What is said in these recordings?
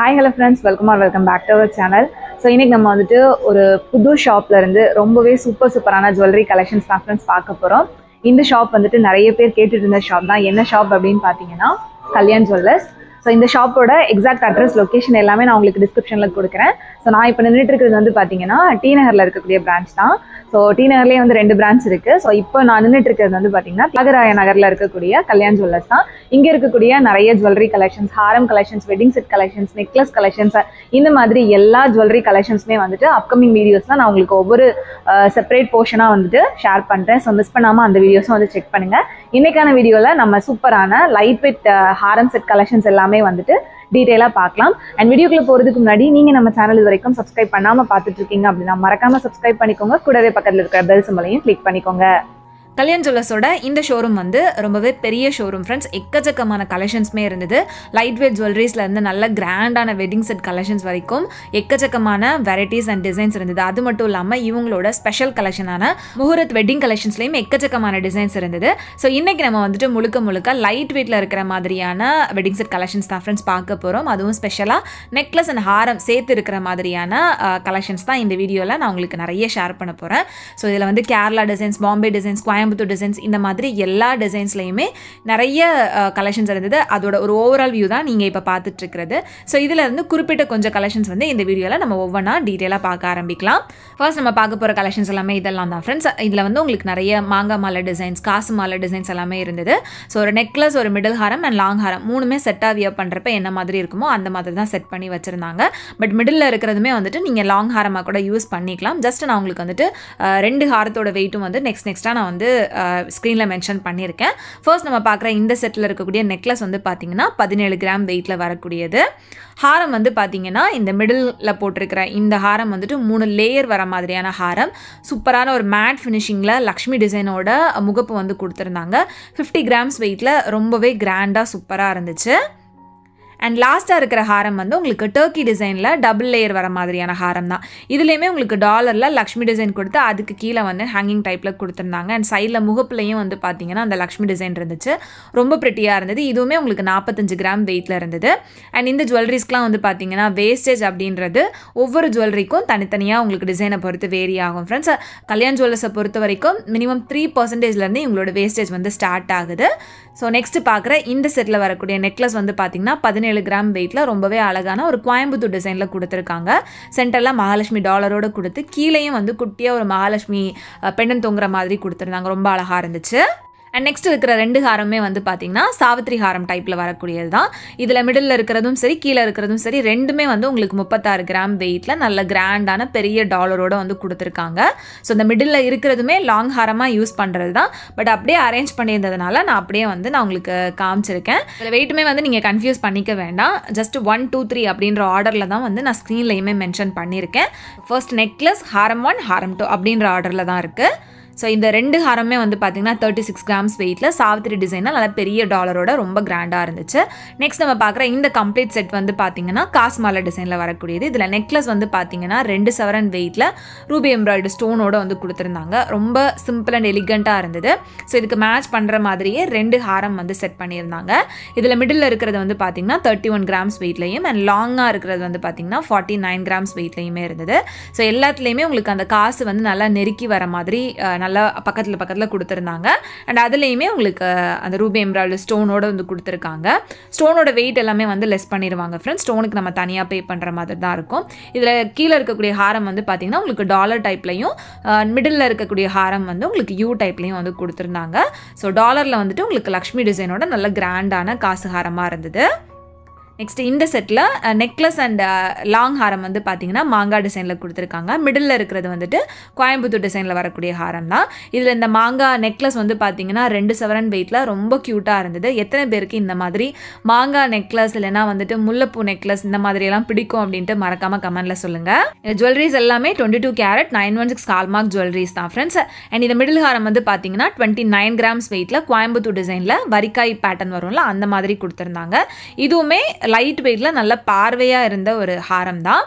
hi hello friends welcome or welcome back to our channel so இன்னைக்கு நம்ம வந்துட்டு ஒரு புது ஷாப்ல இருந்து ரொம்பவே சூப்பர் சூப்பரான ஜுவல்லரி கலெக்ஷன்ஸ் தான் ஃப்ரெண்ட்ஸ் பார்க்க போகிறோம் இந்த ஷாப் வந்துட்டு நிறைய பேர் கேட்டுட்டு இருந்த ஷாப் தான் என்ன ஷாப் அப்படின்னு பார்த்தீங்கன்னா கல்யாண் ஜுவல்லர்ஸ் ஸோ இந்த ஷாப்போட எக்ஸாக்ட் அட்ரஸ் லொக்கேஷன் எல்லாமே நான் உங்களுக்கு டிஸ்கிரிப்ஷனில் கொடுக்குறேன் ஸோ நான் இப்போ நின்றுட்டு இருக்கிறது வந்து பார்த்தீங்கன்னா டி நகரில் இருக்கக்கூடிய பிரான்ச் தான் ஸோ டி நகர்லேயே வந்து ரெண்டு பிரான்ச் இருக்குது ஸோ இப்போ நான் நின்றுட்டு இருக்கிறது வந்து பார்த்தீங்கன்னா தியாகராய நகரில் இருக்கக்கூடிய கல்யாண் ஜுவல்லர்ஸ் தான் இங்கே இருக்கக்கூடிய நிறைய ஜுவல்லரி கலெக்ஷன்ஸ் ஹாரம் collections wedding set collections necklace collections இந்த மாதிரி எல்லா ஜுவல்லரி கலெக்ஷன்ஸுமே வந்துட்டு அப்கமிங் வீடியோஸ்லாம் நான் உங்களுக்கு ஒவ்வொரு செப்பரேட் போர்ஷனாக வந்துட்டு ஷேர் பண்ணுறேன் ஸோ மிஸ் பண்ணாமல் அந்த வீடியோஸும் வந்து செக் பண்ணுங்கள் இன்னைக்கான வீடியோவில் நம்ம சூப்பரான லைட் வெயிட் ஹாரம் செட் கலெக்ஷன்ஸ் எல்லாமே வந்துட்டு டீட்டெயிலாக பார்க்கலாம் அண்ட் வீடியோக்குள்ள போகிறதுக்கு முன்னாடி நீங்கள் நம்ம சேனல் இது வரைக்கும் சப்ஸ்கிரைப் பண்ணாமல் பார்த்துட்டு இருக்கீங்க அப்படின்னா மறக்காமல் சப்ஸ்கிரைப் பண்ணிக்கோங்க கூடவே பக்கத்தில் இருக்கிற பெல் சிம்பளையும் கிளிக் பண்ணிக்கோங்க கல்யாண் ஜுவல்லர்ஸோட இந்த ஷோரூம் வந்து ரொம்பவே பெரிய ஷோரூம் ஃப்ரெண்ட்ஸ் எக்கச்சக்கமான கலெக்ஷன்ஸுமே இருந்தது லைட் வெயிட் ஜுவல்லரிஸில் இருந்து நல்ல கிராண்டான வெட்டிங் செட் கலெக்ஷன்ஸ் வரைக்கும் எக்கச்சக்கமான வெரைட்டிஸ் அண்ட் டிசைன்ஸ் இருந்தது அது மட்டும் இல்லாமல் இவங்களோட ஸ்பெஷல் கலெக்ஷனான முகூர்த் வெட்டிங் கலெக்ஷன்ஸ்லேயும் எக்கச்சக்கமான டிசைன்ஸ் இருந்தது ஸோ இன்றைக்கி நம்ம வந்துட்டு முழுக்க முழுக்க லைட் வெயிட்டில் இருக்கிற மாதிரியான வெட்டிங் செட் கலெக்ஷன்ஸ் தான் ஃப்ரெண்ட்ஸ் பார்க்க போகிறோம் அதுவும் ஸ்பெஷலாக நெக்லஸ் அண்ட் ஹாரம் சேர்த்து இருக்கிற மாதிரியான கலெக்ஷன்ஸ் தான் இந்த வீடியோவில் நான் உங்களுக்கு நிறைய ஷேர் பண்ண போகிறேன் ஸோ இதில் வந்து Kerala designs Bombay designs Coimbatore designs இந்த மாதிரி எல்லா டிசைன்ஸ்லையுமே நிறைய கலெக்ஷன்ஸ் இருந்தது அதோட ஒரு ஓவரால் வியூ தான் நீங்கள் இப்போ பார்த்துட்டு இருக்கிறது ஸோ இதில் இருந்து குறிப்பிட்ட கொஞ்சம் கலெக்ஷன்ஸ் வந்து இந்த வீடியோவில் நம்ம ஒவ்வொன்றா டீட்டெயிலாக பார்க்க ஆரம்பிக்கலாம் ஃபர்ஸ்ட் நம்ம பார்க்க போகிற கலெக்ஷன்ஸ் எல்லாமே இதெல்லாம் தான் ஃப்ரெண்ட்ஸ் இதில் வந்து உங்களுக்கு நிறைய மாங்காய் மாலை டிசைன்ஸ் காசு மாலை டிசைன்ஸ் எல்லாமே இருந்தது ஸோ ஒரு நெக்லஸ் ஒரு மிடில் ஹாரம் அண்ட் லாங் ஹாரம் மூணுமே செட்டாக வியர் பண்ணுறப்ப என்ன மாதிரி இருக்குமோ அந்த மாதிரி தான் செட் பண்ணி வச்சுருந்தாங்க பட் மிடில் இருக்கிறதுமே வந்துட்டு நீங்கள் லாங் ஹாரமாக கூட யூஸ் பண்ணிக்கலாம் ஜஸ்ட் நான் உங்களுக்கு வந்துட்டு ரெண்டு ஹாரத்தோட வெயிட்டும் வந்து நெக்ஸ்ட் நெக்ஸ்ட்டாக நான் வந்து ஸ்க்ரீனில் மென்ஷன் பண்ணியிருக்கேன் ஃபர்ஸ்ட் நம்ம பார்க்குற இந்த செட்டில் இருக்கக்கூடிய நெக்லஸ் வந்து பார்த்தீங்கன்னா பதினேழு கிராம் வெயிட்டில் வரக்கூடியது ஹாரம் வந்து பார்த்தீங்கன்னா இந்த மிடில் போட்டிருக்கிற இந்த ஹாரம் வந்துட்டு மூணு லேயர் வர மாதிரியான ஹாரம் சூப்பரான ஒரு மேட் ஃபினிஷிங்கில் லக்ஷ்மி டிசைனோட முகப்பு வந்து கொடுத்துருந்தாங்க ஃபிஃப்டி கிராம்ஸ் வெயிட்டில் ரொம்பவே கிராண்டாக சூப்பராக இருந்துச்சு அண்ட் லாஸ்ட்டாக இருக்கிற ஹாரம் வந்து உங்களுக்கு டர்க்கி டிசைனில் டபுள் லேயர் வர மாதிரியான ஹாரம் தான் இதுலேயுமே உங்களுக்கு டாலரில் லக்ஷ்மி டிசைன் கொடுத்து அதுக்கு கீழே வந்து ஹேங்கிங் டைப்பில் கொடுத்துருந்தாங்க அண்ட் சைடில் முகப்புலையும் வந்து பார்த்தீங்கன்னா அந்த லக்ஷ்மி டிசைன் இருந்துச்சு ரொம்ப ப்ரிட்டியாக இருந்தது இதுவுமே உங்களுக்கு நாற்பத்தஞ்சு கிராம் வெயிட்டில் இருந்தது அண்ட் இந்த ஜுவல்லரிஸ்க்குலாம் வந்து பார்த்தீங்கன்னா வேஸ்டேஜ் அப்படின்றது ஒவ்வொரு ஜுவல்லரிக்கும் தனித்தனியாக உங்களுக்கு டிசைனை பொறுத்து வேரி ஆகும் ஃப்ரெண்ட்ஸ் கல்யாண் ஜுவல்லர்ஸை பொறுத்த வரைக்கும் மினிமம் த்ரீ பர்சன்டேஜ்லேருந்து இவங்களோட வேஸ்டேஜ் வந்து ஸ்டார்ட் ஆகுது ஸோ நெக்ஸ்ட் பார்க்குற இந்த செட்டில் வரக்கூடிய நெக்லஸ் வந்து பார்த்தீங்கன்னா பதினேழு கிராம் வெயிட்டில் ரொம்பவே அழகான ஒரு கோயம்புத்தூர் டிசைனில் கொடுத்துருக்காங்க சென்டரில் மகாலட்சுமி டாலரோடு கொடுத்து கீழேயும் வந்து குட்டியாக ஒரு மகாலட்சுமி பெண்ணன் தொங்குற மாதிரி கொடுத்துருந்தாங்க ரொம்ப அழகாக இருந்துச்சு அண்ட் நெக்ஸ்ட் இருக்கிற ரெண்டு ஹாரமே வந்து பார்த்தீங்கன்னா சாவித்ரி ஹாரம் டைப்பில் வரக்கூடியது தான் இதில் மிடில் இருக்கிறதும் சரி கீழே இருக்கிறதும் சரி ரெண்டுமே வந்து உங்களுக்கு முப்பத்தாறு கிராம் வெயிட்டில் நல்ல கிராண்டான பெரிய டாலரோட வந்து கொடுத்துருக்காங்க ஸோ இந்த மிடில் இருக்கிறதுமே லாங் ஹாரமாக யூஸ் பண்ணுறது தான் பட் அப்படியே அரேஞ்ச் பண்ணியிருந்ததுனால நான் அப்படியே வந்து நான் உங்களுக்கு காமிச்சிருக்கேன் இதில் வெயிட்டுமே வந்து நீங்கள் கன்ஃபியூஸ் பண்ணிக்க வேண்டாம் ஜஸ்ட் ஒன் டூ த்ரீ அப்படின்ற ஆர்டரில் தான் வந்து நான் ஸ்க்ரீன்லையுமே மென்ஷன் பண்ணியிருக்கேன் ஃபர்ஸ்ட் நெக்லஸ் ஹாரம் ஒன் ஹாரம் டூ அப்படின்ற ஆர்டரில் தான் இருக்குது ஸோ இந்த ரெண்டு ஹாரமே வந்து பார்த்தீங்கன்னா தேர்ட்டி சிக்ஸ் கிராம்ஸ் வெயிட்டில் சாவித்திரி டிசைனாக நல்லா பெரிய டாலரோட ரொம்ப கிராண்டாக இருந்துச்சு நெக்ஸ்ட் நம்ம பார்க்குற இந்த கம்ப்ளீட் செட் வந்து பார்த்தீங்கன்னா காஸ்மாலா டிசைனில் வரக்கூடியது இதில் நெக்லஸ் வந்து பார்த்தீங்கன்னா ரெண்டு செவரன் வெயிட்டில் ரூபி எம்ப்ராய்டு ஸ்டோனோட வந்து கொடுத்துருந்தாங்க ரொம்ப சிம்பிள் அண்ட் எலிகண்ட்டாக இருந்தது ஸோ இதுக்கு மேட்ச் பண்ணுற மாதிரியே ரெண்டு ஹாரம் வந்து செட் பண்ணியிருந்தாங்க இதில் மிடில் இருக்கிறது வந்து பார்த்தீங்கன்னா தேர்ட்டி ஒன் கிராம்ஸ் வெயிட்லையும் அண்ட் லாங்காக இருக்கிறது வந்து பார்த்தீங்கன்னா ஃபார்ட்டி நைன் கிராம்ஸ் வெயிட்லையுமே இருந்தது ஸோ எல்லாத்துலேயுமே உங்களுக்கு அந்த காசு வந்து நல்லா நெருக்கி வர மாதிரி நல்லா பக்கத்தில் பக்கத்தில் கொடுத்துருந்தாங்க அண்ட் அதுலேயுமே உங்களுக்கு அந்த ரூபி எம்ப்ராய்டு ஸ்டோனோட வந்து கொடுத்துருக்காங்க ஸ்டோனோட வெயிட் எல்லாமே வந்து லெஸ் பண்ணிடுவாங்க ஃப்ரெண்ட்ஸ் ஸ்டோனுக்கு நம்ம தனியாக பே பண்ணுற மாதிரி தான் இருக்கும் இதில் கீழே இருக்கக்கூடிய ஹாரம் வந்து பார்த்திங்கன்னா உங்களுக்கு டாலர் டைப்லையும் மிடில் இருக்கக்கூடிய ஹாரம் வந்து உங்களுக்கு யூ டைப்லையும் வந்து கொடுத்துருந்தாங்க ஸோ டாலரில் வந்துட்டு உங்களுக்கு லக்ஷ்மி டிசைனோட நல்ல கிராண்டான காசு ஹாரமாக இருந்தது நெக்ஸ்ட் இந்த செட்டில் நெக்லஸ் அண்ட் லாங் ஹாரம் வந்து பார்த்தீங்கன்னா மாங்காய் டிசைனில் கொடுத்துருக்காங்க மிடில் இருக்கிறது வந்துட்டு கோயம்புத்தூர் டிசைனில் வரக்கூடிய ஹாரம் தான் இதில் இந்த மாங்காய் நெக்லஸ் வந்து பார்த்தீங்கன்னா ரெண்டு செவரன் வெயிட்டில் ரொம்ப க்யூட்டாக இருந்தது எத்தனை பேருக்கு இந்த மாதிரி மாங்காய் நெக்லஸ் இல்லைனா வந்துட்டு முல்லைப்பூ நெக்லஸ் இந்த மாதிரியெல்லாம் பிடிக்கும் அப்படின்ட்டு மறக்காமல் கமெண்டில் சொல்லுங்கள் இந்த ஜுவல்லரிஸ் எல்லாமே twenty two carat nine one six hallmark jewelleries தான் ஃப்ரெண்ட்ஸ் அண்ட் இந்த மிடில் ஹாரம் வந்து பார்த்தீங்கன்னா டுவெண்ட்டி நைன் கிராம்ஸ் வெயிட்டில் கோயம்புத்தூர் டிசைனில் வரிக்காய் பேட்டர்ன் வரும்ல அந்த மாதிரி கொடுத்துருந்தாங்க இதுவுமே லைட் வெயிட்டில் நல்ல பார்வையாக இருந்த ஒரு ஹாரம் தான்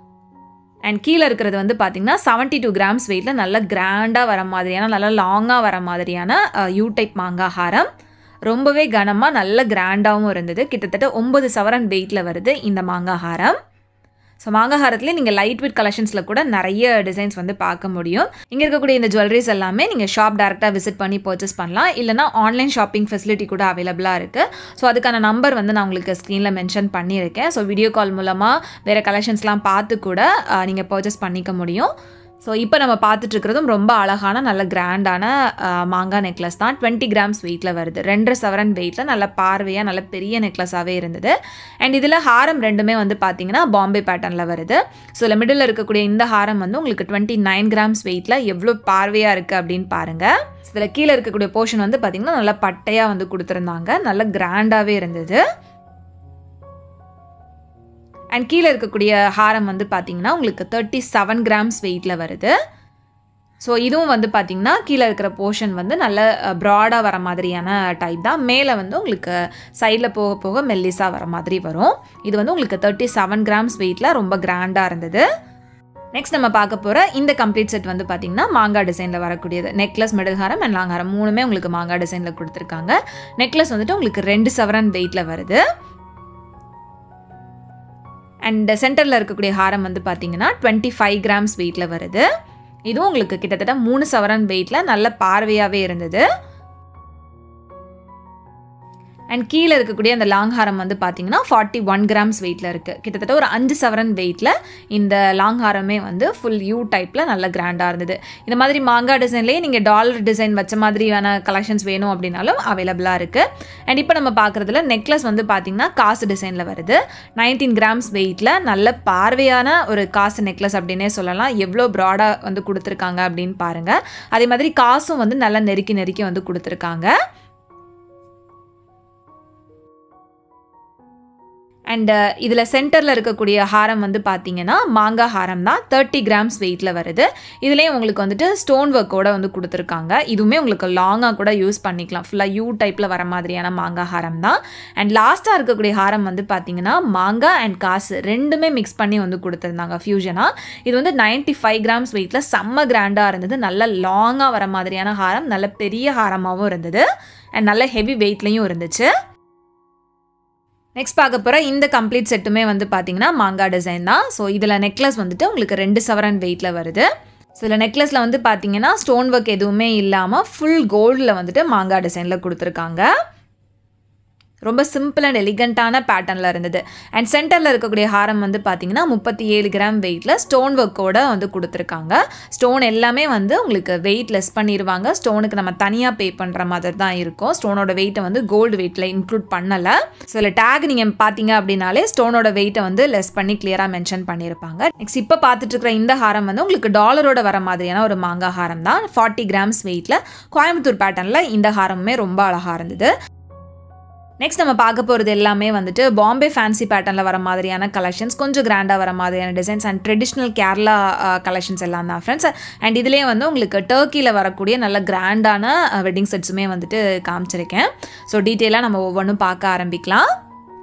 அண்ட் கீழே இருக்கிறது வந்து பார்த்தீங்கன்னா செவன்ட்டி டூ கிராம்ஸ் வெயிட்டில் நல்ல கிராண்டாக வர மாதிரியான நல்லா லாங்காக வர மாதிரியான யூ டைப் மாங்காய் ஹாரம் ரொம்பவே கனமாக நல்ல கிராண்டாகவும் இருந்தது கிட்டத்தட்ட ஒம்பது சவரன் வெயிட்டில் வருது இந்த மாங்காய் ஹாரம் ஸோ மாங்காய் ஹாரத்துலேயே நீங்கள் லைட் வெயிட் கலெக்ஷன்ஸில் கூட நிறைய டிசைன்ஸ் வந்து பார்க்க முடியும் இங்கே இருக்கக்கூடிய இந்த ஜுவல்லரிஸ் எல்லாமே நீங்கள் ஷாப் டேரெக்டாக விசிட் பண்ணி பர்ச்சேஸ் பண்ணலாம் இல்லைனா ஆன்லைன் ஷாப்பிங் ஃபெசிலிட்டி கூட அவைலபிளாக இருக்குது ஸோ அதுக்கான நம்பர் வந்து நான் உங்களுக்கு ஸ்க்ரீனில் மென்ஷன் பண்ணியிருக்கேன் ஸோ வீடியோ கால் மூலமாக வேறு கலெக்ஷன்ஸ்லாம் பார்த்து கூட நீங்கள் பர்ச்சேஸ் பண்ணிக்க முடியும் ஸோ இப்போ நம்ம பார்த்துட்டு இருக்கிறதும் ரொம்ப அழகான நல்ல கிராண்டான மாங்காய் நெக்லஸ் தான் டுவெண்ட்டி கிராம்ஸ் வெயிட்டில் வருது ரெண்டு சவரன் வெயிட்டில் நல்ல பார்வையாக நல்ல பெரிய நெக்லஸாகவே இருந்தது அண்ட் இதில் ஹாரம் ரெண்டுமே வந்து பார்த்தீங்கன்னா பாம்பே பேட்டர்னில் வருது ஸோ இதில் மிடில் இருக்கக்கூடிய இந்த ஹாரம் வந்து உங்களுக்கு டுவெண்ட்டி நைன் கிராம்ஸ் வெயிட்டில் எவ்வளோ பார்வையாக இருக்குது அப்படின்னு பாருங்கள் இதில் கீழே இருக்கக்கூடிய போர்ஷன் வந்து பார்த்திங்கன்னா நல்லா பட்டையாக வந்து கொடுத்துருந்தாங்க நல்ல கிராண்டாகவே இருந்தது அண்ட் கீழே இருக்கக்கூடிய ஹாரம் வந்து பார்த்தீங்கன்னா உங்களுக்கு தேர்ட்டி செவன் கிராம்ஸ் வெயிட்டில் வருது ஸோ இதுவும் வந்து பார்த்திங்கன்னா கீழே இருக்கிற போர்ஷன் வந்து நல்ல ப்ராடாக வர மாதிரியான டைப் தான் மேலே வந்து உங்களுக்கு சைடில் போக போக மெல்லிஸாக வர மாதிரி வரும் இது வந்து உங்களுக்கு தேர்ட்டி செவன் கிராம்ஸ் வெயிட்டில் ரொம்ப கிராண்டாக இருந்தது நெக்ஸ்ட் நம்ம பார்க்க போகிற இந்த கம்ப்ளீட் செட் வந்து பார்த்திங்கன்னா மாங்காய் டிசைனில் வரக்கூடியது நெக்லஸ் மிடில் ஹாரம் அண்ட் லாங் ஹாரம் மூணுமே உங்களுக்கு மாங்காய் டிசைனில் கொடுத்துருக்காங்க நெக்லஸ் வந்துட்டு உங்களுக்கு ரெண்டு சவரன் வெயிட்டில் வருது அண்ட் சென்டரில் இருக்கக்கூடிய ஹாரம் வந்து பார்த்தீங்கன்னா டுவெண்ட்டி ஃபைவ் கிராம்ஸ் வெயிட்டில் வருது இதுவும் உங்களுக்கு கிட்டத்தட்ட மூணு சவரன் வெயிட்டில் நல்ல பார்வையாகவே இருந்தது அண்ட் கீழே இருக்கக்கூடிய அந்த லாங் ஹாரம் வந்து பார்த்தீங்கன்னா ஃபார்ட்டி ஒன் கிராம்ஸ் வெயிட்டில் இருக்குது கிட்டத்தட்ட ஒரு அஞ்சு சவரன் வெயிட்டில் இந்த லாங் ஹாரமே வந்து ஃபுல் யூ டைப்பில் நல்ல கிராண்டாக இருந்தது இந்த மாதிரி மாங்காய் டிசைன்லேயே நீங்கள் டாலர் டிசைன் வச்ச மாதிரியான கலெக்ஷன்ஸ் வேணும் அப்படின்னாலும் அவைலபிளாக இருக்குது அண்ட் இப்போ நம்ம பார்க்குறதுல நெக்லஸ் வந்து பார்த்தீங்கன்னா காசு டிசைனில் வருது நைன்டீன் கிராம்ஸ் வெயிட்டில் நல்ல பார்வையான ஒரு காசு நெக்லஸ் அப்படின்னே சொல்லலாம் எவ்வளோ ப்ராடாக வந்து கொடுத்துருக்காங்க அப்படின்னு பாருங்கள் அதே மாதிரி காசும் வந்து நல்லா நெருக்கி நெருக்கி வந்து கொடுத்துருக்காங்க அண்டு இதில் சென்டரில் இருக்கக்கூடிய ஹாரம் வந்து பார்த்தீங்கன்னா மாங்காய் ஹாரம் தான் தேர்ட்டி கிராம்ஸ் வெயிட்டில் வருது இதுலேயே உங்களுக்கு வந்துட்டு ஸ்டோன் ஒர்க்கோட வந்து கொடுத்துருக்காங்க இதுவுமே உங்களுக்கு லாங்காக கூட யூஸ் பண்ணிக்கலாம் ஃபுல்லாக யூ டைப்பில் வர மாதிரியான மாங்காய் ஹாரம் தான் அண்ட் லாஸ்ட்டாக இருக்கக்கூடிய ஹாரம் வந்து பார்த்தீங்கன்னா மாங்காய் அண்ட் காசு ரெண்டுமே மிக்ஸ் பண்ணி வந்து கொடுத்துருந்தாங்க ஃபியூஷனாக இது வந்து நைன்ட்டி ஃபைவ் கிராம்ஸ் வெயிட்டில் செம்ம கிராண்டாக இருந்தது நல்ல லாங்காக வர மாதிரியான ஹாரம் நல்ல பெரிய ஹாரமாகவும் இருந்தது அண்ட் நல்ல ஹெவி வெயிட்லேயும் இருந்துச்சு நெக்ஸ்ட் பார்க்க போகிற இந்த கம்ப்ளீட் செட்டுமே வந்து பார்த்தீங்கன்னா மாங்காய் டிசைன் தான் ஸோ இதில் நெக்லஸ் வந்துட்டு உங்களுக்கு ரெண்டு சவரன் வெயிட்டில் வருது ஸோ இதில் நெக்லஸில் வந்து பார்த்தீங்கன்னா ஸ்டோன் ஒர்க் எதுவுமே இல்லாமல் ஃபுல் கோல்டில் வந்துட்டு மாங்காய் டிசைனில் கொடுத்துருக்காங்க ரொம்ப சிம்பிள் அண்ட் எலிகண்ட்டான பேட்டர்னில் இருந்தது அண்ட் சென்டரில் இருக்கக்கூடிய ஹாரம் வந்து பார்த்தீங்கன்னா முப்பத்தி ஏழு கிராம் வெயிட்டில் ஸ்டோன் ஒர்க்கோட வந்து கொடுத்துருக்காங்க ஸ்டோன் எல்லாமே வந்து உங்களுக்கு வெயிட் லெஸ் பண்ணிடுவாங்க ஸ்டோனுக்கு நம்ம தனியாக பே பண்ணுற மாதிரி தான் இருக்கும் ஸ்டோனோட வெயிட்டை வந்து கோல்டு வெயிட்டில் இன்க்ளூட் பண்ணலை ஸோ இதில் டேக் நீங்கள் பார்த்தீங்க அப்படின்னாலே ஸ்டோனோட வெயிட்டை வந்து லெஸ் பண்ணி கிளியராக மென்ஷன் பண்ணியிருப்பாங்க நெக்ஸ்ட் இப்போ பார்த்துட்டு இருக்கிற இந்த ஹாரம் வந்து உங்களுக்கு டாலரோட வர மாதிரியான ஒரு மாங்காய் ஹாரம் தான் ஃபார்ட்டி கிராம்ஸ் வெயிட்டில் கோயம்புத்தூர் பேட்டர்னில் இந்த ஹாரமுமே ரொம்ப அழகாக இருந்தது நெக்ஸ்ட் நம்ம பார்க்க போகிறது எல்லாமே வந்துட்டு பாம்பே ஃபேன்சி பேட்டர்னில் வர மாதிரியான கலெக்ஷன்ஸ் கொஞ்சம் கிராண்டாக வர மாதிரியான designs and traditional Kerala collections எல்லாம் தான் ஃப்ரெண்ட்ஸ் அண்ட் இதுலேயே வந்து உங்களுக்கு டர்க்கியில் வரக்கூடிய நல்ல கிராண்டான வெட்டிங் செட்ஸுமே வந்துட்டு காமிச்சிருக்கேன் ஸோ டீட்டெயிலாக நம்ம ஒவ்வொன்றும் பார்க்க ஆரம்பிக்கலாம்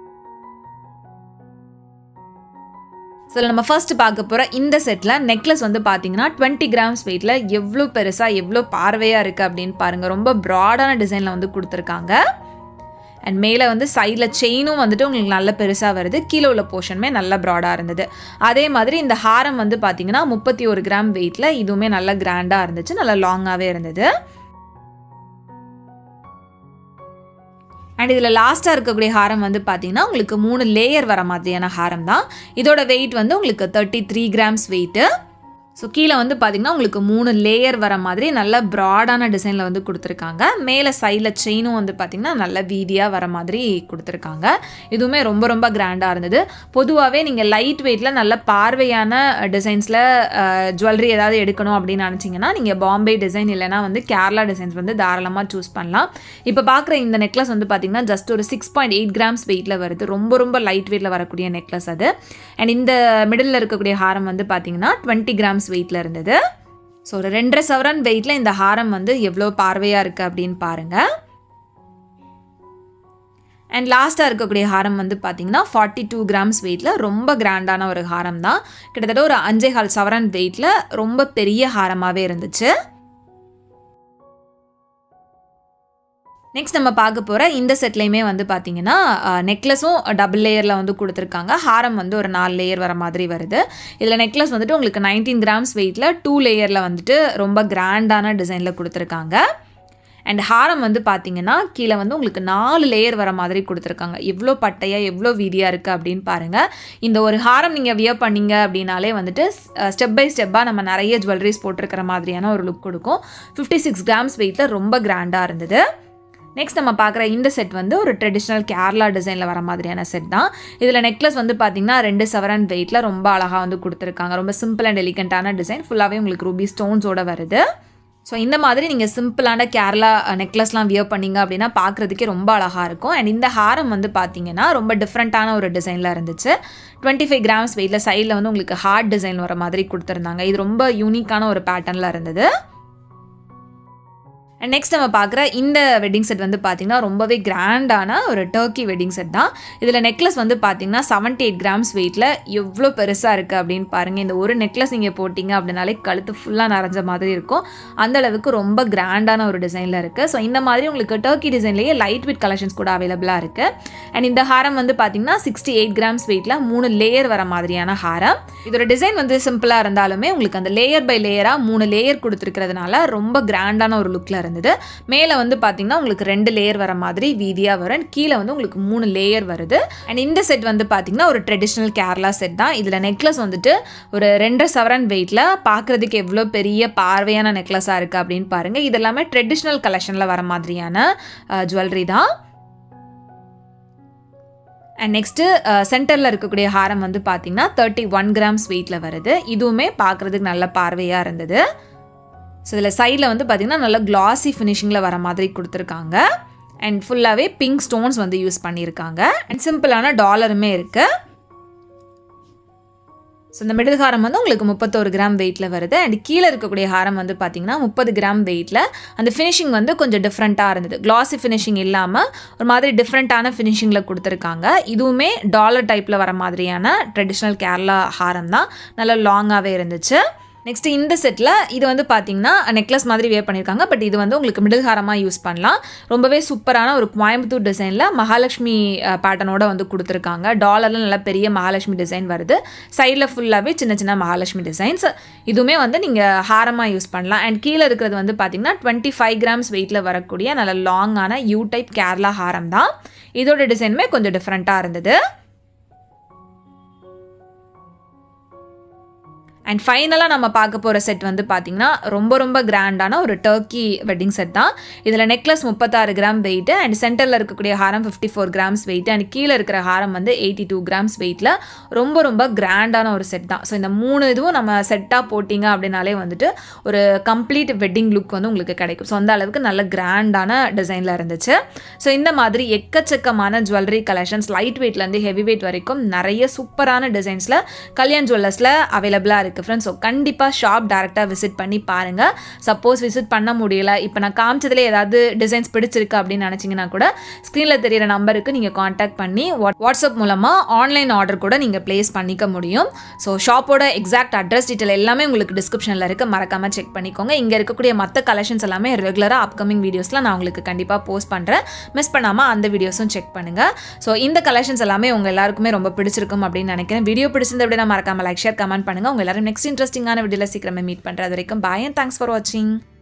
ஸோ நம்ம ஃபர்ஸ்ட் பார்க்க போகிற இந்த செட்டில் நெக்லஸ் வந்து பார்த்தீங்கன்னா டுவெண்ட்டி கிராம்ஸ் வெயிட்டில் எவ்வளோ பெருசாக எவ்வளோ பார்வையாக இருக்குது அப்படின்னு பாருங்கள் ரொம்ப ப்ராடான டிசைனில் வந்து கொடுத்துருக்காங்க அண்ட் மேலே வந்து சைடில் செயினும் வந்துட்டு உங்களுக்கு நல்ல பெருசாக வருது கீழே உள்ள போர்ஷனுமே நல்ல ப்ராடாக இருந்தது அதே மாதிரி இந்த ஹாரம் வந்து பார்த்தீங்கன்னா முப்பத்தி ஒரு கிராம் வெயிட்டில் இதுவுமே நல்ல கிராண்டாக இருந்துச்சு நல்ல லாங்காகவே இருந்தது அண்ட் இதில் லாஸ்ட்டாக இருக்கக்கூடிய ஹாரம் வந்து பார்த்தீங்கன்னா உங்களுக்கு மூணு லேயர் வர மாதிரியான ஹாரம் தான் இதோட வெயிட் வந்து உங்களுக்கு thirty three grams weight so கீழே வந்து பார்த்திங்கன்னா உங்களுக்கு மூணு லேயர் வர மாதிரி நல்ல ப்ராடான டிசைனில் வந்து கொடுத்துருக்காங்க மேலே சைடில் செயினும் வந்து பார்த்திங்கன்னா நல்ல வீதியாக வர மாதிரி கொடுத்துருக்காங்க இதுவுமே ரொம்ப ரொம்ப கிராண்டாக இருந்தது பொதுவாகவே நீங்கள் லைட் வெயிட்டில் நல்ல பார்வையான டிசைன்ஸில் ஜுவல்லரி ஏதாவது எடுக்கணும் அப்படின்னு நினச்சிங்கன்னா நீங்கள் பாம்பே டிசைன் இல்லைனா வந்து கேரளா டிசைன்ஸ் வந்து தாராளமாக சூஸ் பண்ணலாம் இப்போ பார்க்குற இந்த நெக்லஸ் வந்து பார்த்திங்கன்னா ஜஸ்ட் ஒரு சிக்ஸ் பாயிண்ட் எயிட் கிராம்ஸ் வெயிட்டில் வருது ரொம்ப ரொம்ப லைட் வெயிட்டில் வரக்கூடிய நெக்லஸ் அது அண்ட் இந்த மிடில் இருக்கக்கூடிய ஹாரம் வந்து பார்த்திங்கன்னா டுவெண்ட்டி கிராம்ஸ் வெயிட்டில் இருந்தது ஸோ ஒரு ரெண்டரை சவரன் வெயிட்டில் இந்த ஹாரம் வந்து எவ்வளோ பார்வையாக இருக்குது அப்படின்னு பாருங்கள் அண்ட் லாஸ்ட்டாக இருக்கக்கூடிய ஹாரம் வந்து பார்த்தீங்கன்னா ஃபார்ட்டி டூ கிராம்ஸ் வெயிட்டில் ரொம்ப கிராண்டான ஒரு ஹாரம் தான் கிட்டத்தட்ட ஒரு அஞ்சே கால் சவரன் வெயிட்டில் ரொம்ப பெரிய ஹாரமாகவே இருந்துச்சு நெக்ஸ்ட் நம்ம பார்க்க போகிற இந்த செட்லேயுமே வந்து பார்த்தீங்கன்னா நெக்லஸும் டபுள் லேயரில் வந்து கொடுத்துருக்காங்க ஹாரம் வந்து ஒரு நாலு லேயர் வர மாதிரி வருது இதில் நெக்லஸ் வந்துட்டு உங்களுக்கு நைன்டீன் கிராம்ஸ் வெயிட்டில் டூ லேயரில் வந்துட்டு ரொம்ப கிராண்டான டிசைனில் கொடுத்துருக்காங்க அண்ட் ஹாரம் வந்து பார்த்தீங்கன்னா கீழே வந்து உங்களுக்கு நாலு லேயர் வர மாதிரி கொடுத்துருக்காங்க எவ்வளோ பட்டையாக எவ்வளோ வீதியாக இருக்குது அப்படின்னு பாருங்கள் இந்த ஒரு ஹாரம் நீங்கள் வியர் பண்ணீங்க அப்படின்னாலே வந்துட்டு ஸ்டெப் பை ஸ்டெப்பாக நம்ம நிறைய ஜுவல்லரிஸ் போட்டிருக்கிற மாதிரியான ஒரு லுக் கொடுக்கும் ஃபிஃப்டி சிக்ஸ் கிராம்ஸ் வெயிட்டில் ரொம்ப கிராண்டாக இருந்தது நெக்ஸ்ட் நம்ம பார்க்குற இந்த செட் வந்து ஒரு ட்ரெடிஷ்னல் கேரளா டிசைனில் வர மாதிரியான செட் தான் இதில் நெக்லஸ் வந்து பார்த்தீங்கன்னா ரெண்டு செவரன் வெயிட்டில் ரொம்ப அழகாக வந்து கொடுத்துருக்காங்க ரொம்ப சிம்பிள் அண்ட் எலிகண்ட்டான டிசைன் ஃபுல்லாகவே உங்களுக்கு ரூபி ஸ்டோன்ஸோட வருது ஸோ இந்த மாதிரி நீங்கள் சிம்பிளான கேரளா நெக்லஸ்லாம் வியர் பண்ணீங்க அப்படின்னா பார்க்குறதுக்கே ரொம்ப அழகாக இருக்கும் அண்ட் இந்த ஹாரம் வந்து பார்த்தீங்கன்னா ரொம்ப டிஃப்ரெண்ட்டான ஒரு டிசைனில் இருந்துச்சு டுவெண்ட்டி ஃபைவ் கிராம்ஸ் வெயிட்டில் சைடில் வந்து உங்களுக்கு ஹார்ட் டிசைன் வர மாதிரி கொடுத்துருந்தாங்க இது ரொம்ப யூனிக்கான ஒரு பேட்டர்னில் இருந்தது அண்ட் நெக்ஸ்ட் நம்ம பார்க்குற இந்த வெட்டிங் செட் வந்து பார்த்திங்கன்னா ரொம்பவே கிராண்டான ஒரு டர்க்கி வெட்டிங் செட் தான் இதில் நெக்லஸ் வந்து பார்த்திங்கன்னா செவன்ட்டி எயிட் கிராம்ஸ் வெயிட்டில் எவ்வளோ பெருசாக இருக்குது அப்படின்னு பாருங்கள் இந்த ஒரு நெக்லஸ் நீங்கள் போட்டிங்க அப்படின்னாலே கழுத்து ஃபுல்லாக நிறைஞ்ச மாதிரி இருக்கும் அந்த அளவுக்கு ரொம்ப கிராண்டான ஒரு டிசைனில் இருக்குது ஸோ இந்த மாதிரி உங்களுக்கு டர்க்கி டிசைன்லேயே லைட் வெயிட் கலெக்ஷன்ஸ் கூட அவைலபிளாக இருக்குது அண்ட் இந்த ஹாரம் வந்து பார்த்திங்கன்னா சிக்ஸ்டி எயிட் கிராம்ஸ் வெயிட்டில் மூணு லேயர் வர மாதிரியான ஹாரம் இதோட டிசைன் வந்து சிம்பிளாக இருந்தாலுமே உங்களுக்கு அந்த லேயர் பை லேயராக மூணு லேயர் கொடுத்துருக்கிறதுனால ரொம்ப கிராண்டான ஒரு லுக்கில் இருந்தது மேலே வந்து பார்த்தீங்கன்னா உங்களுக்கு ரெண்டு லேயர் வர மாதிரி வீதியாக வரும் and கீழே வந்து உங்களுக்கு மூணு லேயர் வருது அண்ட் இந்த செட் வந்து பார்த்தீங்கன்னா ஒரு ட்ரெடிஷ்னல் கேரளா செட் தான் இதில் நெக்லஸ் வந்துட்டு ஒரு ரெண்டரை சவரன் வெயிட்டில் பார்க்குறதுக்கு எவ்வளோ பெரிய பார்வையான நெக்லஸாக இருக்குது அப்படின்னு பாருங்கள் இது எல்லாமே ட்ரெடிஷ்னல் கலெக்ஷனில் வர மாதிரியான ஜுவல்லரி தான் அண்ட் நெக்ஸ்ட்டு சென்டரில் இருக்கக்கூடிய ஹாரம் வந்து பார்த்தீங்கன்னா தேர்ட்டி ஒன் கிராம்ஸ் வெயிட்டில் வருது இதுவுமே பார்க்குறதுக்கு நல்ல பார்வையாக இருந்தது ஸோ இதில் சைடில் வந்து பார்த்திங்கன்னா நல்ல கிளாசி ஃபினிஷிங்கில் வர மாதிரி கொடுத்துருக்காங்க அண்ட் ஃபுல்லாகவே பிங்க் ஸ்டோன்ஸ் வந்து யூஸ் பண்ணியிருக்காங்க அண்ட் சிம்பிளான டாலருமே இருக்குது ஸோ இந்த மிடில் ஹாரம் வந்து உங்களுக்கு முப்பத்தோரு கிராம் வெயிட்டில் வருது அண்ட் கீழே இருக்கக்கூடிய ஹாரம் வந்து பார்த்தீங்கன்னா முப்பது கிராம் வெயிட்டில் அந்த ஃபினிஷிங் வந்து கொஞ்சம் டிஃப்ரெண்ட்டாக இருந்தது கிளாசி ஃபினிஷிங் இல்லாமல் ஒரு மாதிரி டிஃப்ரெண்ட்டான ஃபினிஷிங்கில் கொடுத்துருக்காங்க இதுவுமே டாலர் டைப்பில் வர மாதிரியான ட்ரெடிஷ்னல் கேரளா ஹாரம் தான் நல்லா லாங்காகவே இருந்துச்சு நெக்ஸ்ட் இந்த செட்டில் இது வந்து பார்த்தீங்கன்னா நெக்லஸ் மாதிரி வேர் பண்ணியிருக்காங்க பட் இது வந்து உங்களுக்கு மிடில் ஹாரமாக யூஸ் பண்ணலாம் ரொம்பவே சூப்பரான ஒரு கோயம்புத்தூர் டிசைனில் மகாலட்சுமி பேட்டர்னோட வந்து கொடுத்துருக்காங்க டாலரில் நல்ல பெரிய மகாலட்சுமி டிசைன் வருது சைடில் ஃபுல்லாகவே சின்ன சின்ன மகாலட்சுமி டிசைன்ஸ் இதுவுமே வந்து நீங்கள் ஹாரமாக யூஸ் பண்ணலாம் அண்ட் கீழே இருக்கிறது வந்து பார்த்தீங்கன்னா டுவெண்ட்டி ஃபைவ் கிராம்ஸ் வெயிட்டில் வரக்கூடிய நல்ல லாங்கான யூ டைப் கேரளா ஹாரம் தான் இதோட டிசைனுமே கொஞ்சம் டிஃப்ரெண்ட்டாக இருந்தது அண்ட் ஃபைனலாக நம்ம பார்க்க போகிற செட் வந்து பார்த்திங்கன்னா ரொம்ப ரொம்ப கிராண்டான ஒரு டர்க்கி வெட்டிங் செட் தான் இதில் நெக்லஸ் முப்பத்தாறு கிராம் வெயிட்டு அண்ட் சென்டரில் இருக்கக்கூடிய ஹாரம் fifty four grams weight and கீழே இருக்கிற ஹாரம் வந்து எயிட்டி டூ கிராம்ஸ் வெயிட்டில் ரொம்ப ரொம்ப கிராண்டான ஒரு செட் தான் ஸோ இந்த மூணு இதுவும் நம்ம செட்டாக போட்டிங்க அப்படின்னாலே வந்துட்டு ஒரு கம்ப்ளீட் வெட்டிங் லுக் வந்து உங்களுக்கு கிடைக்கும் ஸோ அந்த அளவுக்கு நல்ல கிராண்டான டிசைனில் இருந்துச்சு ஸோ இந்த மாதிரி எக்கச்சக்கமான ஜுவல்லரி கலெக்ஷன்ஸ் லைட் வெயிட்லேருந்து ஹெவி வெயிட் வரைக்கும் நிறைய சூப்பரான டிசைன்ஸில் கல்யாண் ஜுவல்லர்ஸில் அவைலபிளாக இருக்குது ஃப்ரெண்ட்ஸ் ஸோ கண்டிப்பாக ஷாப் டேரெக்டாக விசிட் பண்ணி பாருங்கள் சப்போஸ் விசிட் பண்ண முடியல இப்போ நான் காமிச்சதுல ஏதாவது டிசைன்ஸ் பிடிச்சிருக்கு அப்படின்னு நினச்சிங்கன்னா கூட ஸ்க்ரீனில் தெரியிற நம்பருக்கு நீங்கள் காண்டாக்ட் பண்ணி வாட் வாட்ஸ்அப் மூலமாக ஆன்லைன் ஆர்டர் கூட நீங்கள் ப்ளேஸ் பண்ணிக்க முடியும் ஸோ ஷாப்போட எக்ஸாக்ட் அட்ரஸ் டீட்டெயில் எல்லாமே உங்களுக்கு டிஸ்கிரிப்ஷனில் இருக்குது மறக்காமல் செக் பண்ணிக்கோங்க இங்கே இருக்கக்கூடிய மற்ற கலெக்ஷன்ஸ் எல்லாமே ரெகுலராக அப்கமிங் வீடியோஸில் நான் உங்களுக்கு கண்டிப்பாக போஸ்ட் பண்ணுறேன் மிஸ் பண்ணாமல் அந்த வீடியோஸும் செக் பண்ணுங்கள் ஸோ இந்த கலெக்ஷன்ஸ் எல்லாமே உங்கள் எல்லாருக்குமே ரொம்ப பிடிச்சிருக்கும் அப்படின்னு நினைக்கிறேன் வீடியோ பிடிச்சிருந்த அப்படின்னா மறக்காமல் லைக் ஷேர் கமெண்ட் பண்ணுங்கள் உங்கள் எல்லாரும் நெக்ஸ்ட் இன்ட்ரெஸ்டிங்கான வீடியோவில் சீக்கிரமே மீட் பண்ணுறது வரைக்கும் பாய் அண்ட் தேங்க்ஸ் ஃபார் வாட்சிங்